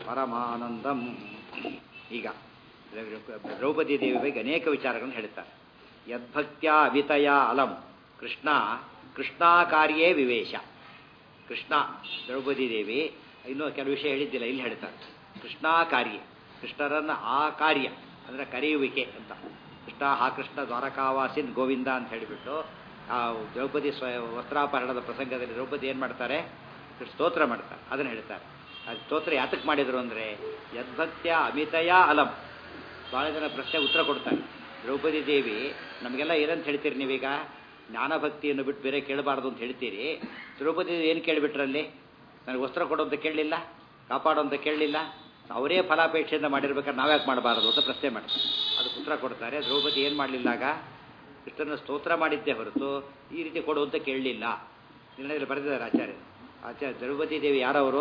ಪರಮಾನಂದಂ ಈಗ ದ್ರೌಪದಿ ದೇವಿ ಬಗ್ಗೆ ಅನೇಕ ವಿಚಾರಗಳನ್ನು ಹೇಳ್ತಾರೆ ಯದ್ಭಕ್ತ್ಯ ಅವಿತಯ ಅಲಂ ಕೃಷ್ಣ ಕೃಷ್ಣಾಕಾರ್ಯೇ ವಿವೇಶ ಕೃಷ್ಣ ದ್ರೌಪದಿ ದೇವಿ ಇನ್ನೂ ಕೆಲವು ವಿಷಯ ಹೇಳಿದ್ದಿಲ್ಲ ಇಲ್ಲಿ ಹೇಳ್ತಾರೆ ಕೃಷ್ಣಾಕಾರ್ಯ ಕೃಷ್ಣರನ್ನ ಆ ಕಾರ್ಯ ಅಂದರೆ ಕರೆಯುವಿಕೆ ಅಂತ ಕೃಷ್ಣ ಹಾ ಕೃಷ್ಣ ದ್ವಾರಕಾವಾಸಿನ್ ಗೋವಿಂದ ಅಂತ ಹೇಳಿಬಿಟ್ಟು ಆ ದ್ರೌಪದಿ ಸ್ವ ವಸ್ತ್ರಾಪಹರಣದ ಪ್ರಸಂಗದಲ್ಲಿ ದ್ರೌಪದಿ ಏನು ಮಾಡ್ತಾರೆ ಸ್ತೋತ್ರ ಮಾಡ್ತಾರೆ ಅದನ್ನು ಹೇಳ್ತಾರೆ ಅದು ಸ್ತೋತ್ರ ಯಾತಕ್ಕೆ ಮಾಡಿದರು ಅಂದರೆ ಯದ್ಭಕ್ತ್ಯ ಅಮಿತಯ ಅಲಂ ಭಾಳ ಜನ ಪ್ರಶ್ನೆ ಉತ್ತರ ಕೊಡ್ತಾರೆ ದ್ರೌಪದಿ ದೇವಿ ನಮಗೆಲ್ಲ ಏನಂತ ಹೇಳ್ತೀರಿ ನೀವೀಗ ಜ್ಞಾನಭಕ್ತಿಯನ್ನು ಬಿಟ್ಟು ಬೇರೆ ಕೇಳಬಾರ್ದು ಅಂತ ಹೇಳ್ತೀರಿ ದ್ರೌಪದಿ ಏನು ಕೇಳಿಬಿಟ್ರಲ್ಲಿ ನನಗೆ ವಸ್ತ್ರ ಕೊಡು ಅಂತ ಕೇಳಲಿಲ್ಲ ಕಾಪಾಡು ಅಂತ ಕೇಳಲಿಲ್ಲ ಅವರೇ ಫಲಾಪೇಕ್ಷೆಯಿಂದ ಮಾಡಿರ್ಬೇಕಾದ್ರೆ ನಾವ್ಯಾಕೆ ಮಾಡಬಾರದು ಅಂತ ಪ್ರಶ್ನೆ ಮಾಡ್ತಾರೆ ಅದಕ್ಕೆ ಉತ್ತರ ಕೊಡ್ತಾರೆ ದ್ರೌಪದಿ ಏನು ಮಾಡಲಿಲ್ಲಾಗ ಕೃಷ್ಣನ ಸ್ತೋತ್ರ ಮಾಡಿದ್ದೇ ಹೊರತು ಈ ರೀತಿ ಕೊಡು ಅಂತ ಕೇಳಲಿಲ್ಲ ನಿರ್ಣಯದಲ್ಲಿ ಬರೆದಿದ್ದಾರೆ ಆಚಾರ್ಯ ಆಚಾರ್ಯ ದ್ರೌಪದಿ ದೇವಿ ಯಾರವರು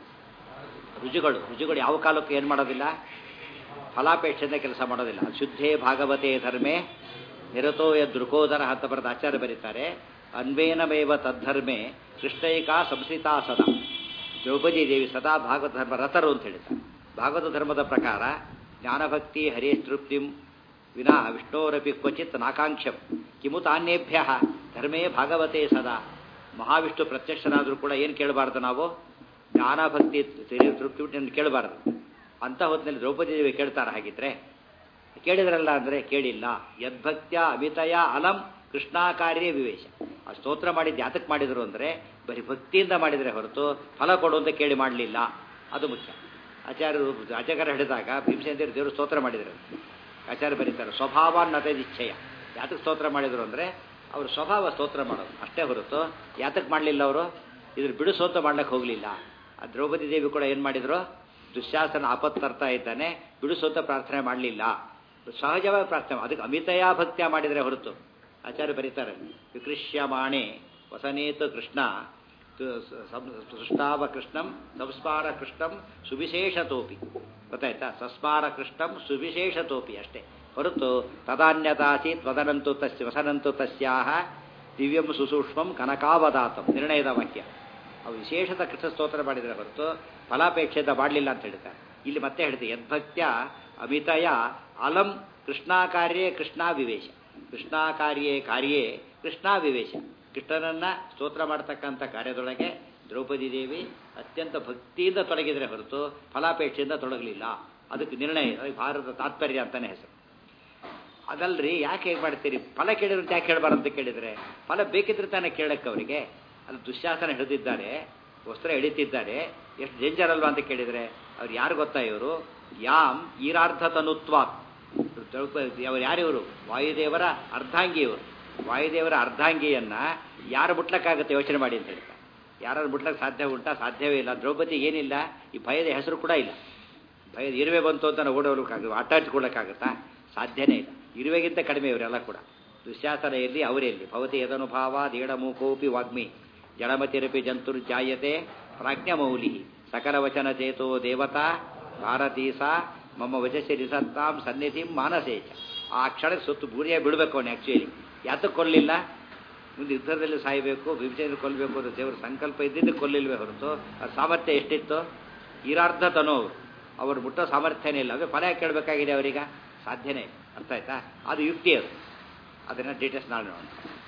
ರುಜುಗಳು ರುಜುಗಳು ಯಾವ ಕಾಲಕ್ಕೂ ಏನು ಮಾಡೋದಿಲ್ಲ ಫಲಾಪೇಕ್ಷೆಯಿಂದ ಕೆಲಸ ಮಾಡೋದಿಲ್ಲ ಶುದ್ಧೇ ಭಾಗವತೆ ಧರ್ಮೇ ನಿರತೋಯ ದೃಕೋದರ ಅಂತ ಬರೆದ ಆಚಾರ್ಯ ಬರೀತಾರೆ ಅನ್ವೇನಮೇವ ತದ್ಧರ್ಮೆ ಕೃಷ್ಣೈಕಾ ಸಂಸ್ಥಿತಾ ಸದಾ ದ್ರೌಪದಿ ದೇವಿ ಸದಾ ಭಾಗವತ ಧರ್ಮ ರಥರು ಅಂತ ಹೇಳ್ತಾರೆ ಭಾಗವತ ಧರ್ಮದ ಪ್ರಕಾರ ಜ್ಞಾನಭಕ್ತಿ ಹರೇ ತೃಪ್ತಿಂ ವಿನಾ ವಿಷ್ಣೋರಪಿ ಕ್ವಚಿತ್ ನಾಕಾಂಕ್ಷಂ ಕಿಮು ತಾನ್ಯೇಭ್ಯ ಧರ್ಮೇ ಭಾಗವತೆ ಸದಾ ಮಹಾವಿಷ್ಣು ಪ್ರತ್ಯಕ್ಷರಾದರೂ ಕೂಡ ಏನು ಕೇಳಬಾರ್ದು ನಾವು ಜ್ಞಾನಭಕ್ತಿ ತೃಪ್ತಿ ಅಂತ ಕೇಳಬಾರ್ದು ಅಂತ ಹೊತ್ತಿನಲ್ಲಿ ದ್ರೌಪದಿ ದೇವಿ ಕೇಳ್ತಾರೆ ಹಾಗಿದ್ರೆ ಕೇಳಿದ್ರಲ್ಲ ಅಂದರೆ ಕೇಳಿಲ್ಲ ಯದ್ಭಕ್ತ್ಯ ಅಮಿತಯ ಅಲಂ ಕೃಷ್ಣಾಕಾರ್ಯ ವಿವೇಶ ಆ ಸ್ತೋತ್ರ ಮಾಡಿದ್ದು ಯಾತಕ್ಕೆ ಮಾಡಿದರು ಅಂದರೆ ಬರೀ ಭಕ್ತಿಯಿಂದ ಮಾಡಿದರೆ ಹೊರತು ಫಲ ಕೊಡು ಅಂತ ಕೇಳಿ ಮಾಡಲಿಲ್ಲ ಅದು ಮುಖ್ಯ ಆಚಾರ್ಯರು ಆಚಾರ್ಯ ಹಿಡಿದಾಗ ಭೀಮಸೇಂದ್ರ ದೇವರು ಸ್ತೋತ್ರ ಮಾಡಿದರು ಆಚಾರ್ಯ ಬರೀತಾರೆ ಸ್ವಭಾವ ನತದಿಚ್ಛಯ ಯಾತಕ್ಕೆ ಸ್ತೋತ್ರ ಮಾಡಿದರು ಅಂದರೆ ಅವರು ಸ್ವಭಾವ ಸ್ತೋತ್ರ ಮಾಡೋದು ಅಷ್ಟೇ ಹೊರತು ಯಾತಕ್ಕೆ ಮಾಡಲಿಲ್ಲ ಅವರು ಇದ್ರ ಬಿಡು ಸ್ತೋತ್ರ ಮಾಡ್ಲಿಕ್ಕೆ ಹೋಗಲಿಲ್ಲ ಆ ದ್ರೌಪದಿ ದೇವಿ ಕೂಡ ಏನು ಮಾಡಿದರು ದುಶ್ಯಾಸನ ಆಪತ್ತು ತರ್ತಾ ಇದ್ದಾನೆ ಬಿಡಿಸೋತ ಪ್ರಾರ್ಥನೆ ಮಾಡಲಿಲ್ಲ ಸಹಜವಾಗಿ ಪ್ರಾರ್ಥನೆ ಅದಕ್ಕೆ ಅಮಿತಯ ಭಕ್ತ್ಯ ಮಾಡಿದರೆ ಹೊರತು ಆಚಾರ್ಯ ಬರೀತಾರೆ ವಿಕೃಷ್ಯಮಾಣೆ ವಸನೇತು ಕೃಷ್ಣ ಸೃಷ್ಟಾವ ಕೃಷ್ಣಂ ಸಂಸ್ಮಾರ ಕೃಷ್ಣಂ ಸುವಿಶೇಷತೋಪಿ ಗೊತ್ತಾಯ್ತಾ ಸಸ್ಮಾರ ಕೃಷ್ಣಂ ಸುವಿಶೇಷತೋಪಿ ಅಷ್ಟೇ ಹೊರತು ತದಾನ್ಯತಾಸಿ ತ್ವದನಂತು ತಸ್ಯ ವಸನಂತು ತಸ್ಯಾಹ ದಿವ್ಯಂ ಸುಸೂಕ್ಷ್ಮಂ ಕನಕಾವದಾತಂ ನಿರ್ಣಯದ ವಾಕ್ಯ ಅವು ವಿಶೇಷತ ಕೃಷ್ಣ ಸ್ತೋತ್ರ ಮಾಡಿದರೆ ಹೊರತು ಫಲಾಪೇಕ್ಷೆದ ಮಾಡಲಿಲ್ಲ ಅಂತ ಹೇಳ್ತಾರೆ ಇಲ್ಲಿ ಮತ್ತೆ ಹೇಳ್ತೀವಿ ಯದ್ಭಕ್ತ್ಯ ಅಮಿತಯ ಅಲಂ ಕೃಷ್ಣಾಕಾರ್ಯೇ ಕೃಷ್ಣಾ ವಿವೇಶ ಕೃಷ್ಣಾಕಾರ್ಯೇ ಕಾರ್ಯೇ ಕೃಷ್ಣಾ ವಿವೇಶ ಕೃಷ್ಣನನ್ನ ಸ್ತೋತ್ರ ಮಾಡತಕ್ಕಂಥ ಕಾರ್ಯದೊಳಗೆ ದ್ರೌಪದಿ ದೇವಿ ಅತ್ಯಂತ ಭಕ್ತಿಯಿಂದ ತೊಡಗಿದರೆ ಹೊರತು ಫಲಾಪೇಕ್ಷೆಯಿಂದ ತೊಡಗಲಿಲ್ಲ ಅದಕ್ಕೆ ನಿರ್ಣಯ ಅದಕ್ಕೆ ಭಾರತ ತಾತ್ಪರ್ಯ ಅಂತಾನೆ ಹೆಸರು ಅದಲ್ರಿ ಯಾಕೆ ಹೇಗೆ ಮಾಡ್ತೀರಿ ಫಲ ಕೇಳಿದ್ರೆ ಯಾಕೆ ಕೇಳಬಾರ್ದು ಅಂತ ಕೇಳಿದರೆ ಫಲ ಬೇಕಿದ್ರೆ ತಾನೇ ಕೇಳಕ್ಕೆ ಅವರಿಗೆ ಅದು ದುಶ್ಯಾಸನ ಹಿಡಿದಿದ್ದಾರೆ ವಸ್ತ್ರ ಹಿಡಿತಿದ್ದಾರೆ ಎಷ್ಟು ಡೇಂಜರ್ ಅಲ್ವಾ ಅಂತ ಕೇಳಿದರೆ ಅವ್ರು ಯಾರು ಗೊತ್ತಾ ಇವರು ಯಾಮ್ ಈರಾರ್ಧ ತನುತ್ವ ಅವ್ರು ಯಾರಿವರು ವಾಯುದೇವರ ಅರ್ಧಾಂಗಿ ಇವರು ವಾಯುದೇವರ ಅರ್ಧಾಂಗಿಯನ್ನ ಯಾರು ಮುಟ್ಲಕ್ಕಾಗುತ್ತೆ ಯೋಚನೆ ಮಾಡಿ ಅಂತ ಹೇಳ್ತಾರೆ ಯಾರು ಮುಟ್ಲಕ್ಕೆ ಸಾಧ್ಯ ಉಂಟಾ ಸಾಧ್ಯವೇ ಇಲ್ಲ ದ್ರೌಪದಿ ಏನಿಲ್ಲ ಈ ಭಯದ ಹೆಸರು ಕೂಡ ಇಲ್ಲ ಭಯದ ಇರುವೆ ಬಂತು ಅಂತ ನಾವು ಓಡೋಗ್ಲಿಕ್ಕಾಗ ಆಟ ಹಚ್ಕೊಳ್ಳೋಕ್ಕಾಗತ್ತಾ ಸಾಧ್ಯನೇ ಇಲ್ಲ ಇರುವೆಗಿಂತ ಕಡಿಮೆ ಇವರೆಲ್ಲ ಕೂಡ ದುಶ್ಯಾಸನ ಎಲ್ಲಿ ಅವರೆಲ್ಲಿ ಭವತಿ ಯದನುಭಾವ ದೀಡ ಮೂಕೋಪಿ ವಾಗ್ಮಿ ಜಡಮತಿರಪಿ ಜಂತುರ್ಜಾಯತೆ ಪ್ರಾಜ್ಞಮೌಲಿ ಸಕಲ ವಚನ ಚೇತೋ ದೇವತಾ ಭಾರತೀ ಸಾ ಮಮ್ಮ ವಚಸ್ಸಿ ರಿಸತ್ತಾಂ ಸನ್ನಿಧಿಂ ಮಾನಸೇಚ ಆ ಕ್ಷಣಕ್ಕೆ ಸುತ್ತು ಬೂರಿಯ ಬಿಡಬೇಕು ಅವನು ಆ್ಯಕ್ಚುಲಿ ಯಾತಕ್ಕೆ ಕೊಲ್ಲಲಿಲ್ಲ ಮುಂದೆ ಯುದ್ಧದಲ್ಲಿ ಸಾಯಬೇಕು ವಿಭಜನೆ ಕೊಲ್ಲಬೇಕು ಅಂತ ದೇವರ ಸಂಕಲ್ಪ ಇದ್ದಿದ್ದು ಕೊಲ್ಲಿಲ್ವೇ ಹೊರತು ಆ ಸಾಮರ್ಥ್ಯ ಎಷ್ಟಿತ್ತು ಈರಾರ್ಧ ತನೋ ಅವರು ಅವರು ಮುಟ್ಟೋ ಸಾಮರ್ಥ್ಯನೇ ಇಲ್ಲ ಅವೇ ಫಲ ಯಾಕೆ ಕೇಳಬೇಕಾಗಿದೆ ಅವರೀಗ ಸಾಧ್ಯನೇ ಇಲ್ಲ ಅರ್ಥ ಆಯ್ತಾ ಅದು ಯುಕ್ತಿ ಅದು ಅದನ್ನು ಡೀಟೇಲ್ಸ್ ನಾಳೆ ನೋಡೋಣ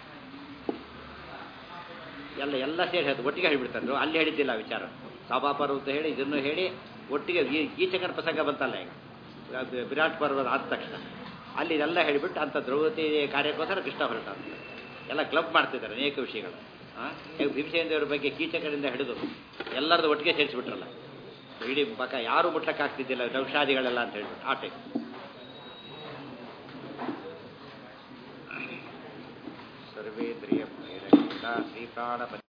ಎಲ್ಲ ಎಲ್ಲ ಸೇರಿ ಹೇಳ್ತು ಒಟ್ಟಿಗೆ ಹೇಳಿಬಿಡ್ತಾರೆ ಅಲ್ಲಿ ಹೇಳಿದ್ದಿಲ್ಲ ವಿಚಾರ ಸಭಾಪರ್ವ ಅಂತ ಹೇಳಿ ಇದನ್ನು ಹೇಳಿ ಒಟ್ಟಿಗೆ ಈ ಗೀಚಕನ ಪ್ರಸಂಗ ಬಂತಲ್ಲ ಈಗ ವಿರಾಟ್ ಪರ್ವದ ಆದ ತಕ್ಷಣ ಅಲ್ಲಿ ಇದೆಲ್ಲ ಹೇಳಿಬಿಟ್ಟು ಅಂಥ ದ್ರೌಪದಿ ಕಾರ್ಯಕ್ಕೋಸ್ಕರ ಕೃಷ್ಣ ಹೊರಟ ಎಲ್ಲ ಕ್ಲಬ್ ಮಾಡ್ತಿದ್ದಾರೆ ಅನೇಕ ವಿಷಯಗಳು ಹಾಂ ಈಗ ಭೀಮಸೇನದೇವ್ರ ಬಗ್ಗೆ ಕೀಚಕರಿಂದ ಹಿಡಿದು ಎಲ್ಲರದ್ದು ಒಟ್ಟಿಗೆ ಸೇರಿಸ್ಬಿಟ್ರಲ್ಲ ಇಡೀ ಪಕ್ಕ ಯಾರು ಮುಟ್ಲಕ್ಕಾಗ್ತಿದ್ದಿಲ್ಲ ಔಷಾದಿಗಳೆಲ್ಲ ಅಂತ ಹೇಳ್ಬಿಟ್ಟು ಆ ಟೈಪ್ ಸರ್ವೇಂದ್ರಿಯ ಶ್ರೀಪ್ರಾಣ